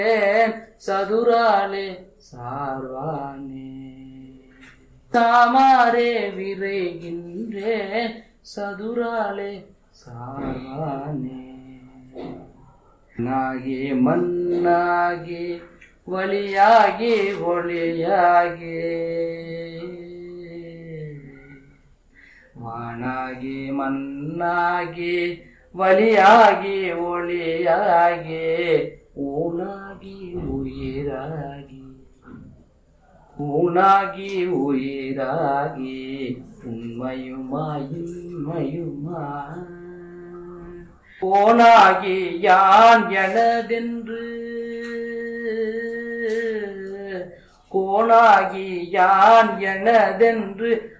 சதுராலே சார்வானே தாமாரே விரைகின்றேன் சதுராலே சார்வானே நாகி மண்ணாகி வழியாகி ஒளியாகி வானாகி மண்ணாகி வழியாகி ஒளியாகி ஊனாகி உயிராகி ஊனாகி உயிராகி உண்மையுமாயுமையுமா போனாகி யான் எனதென்று கோணாகி யான் எனதென்று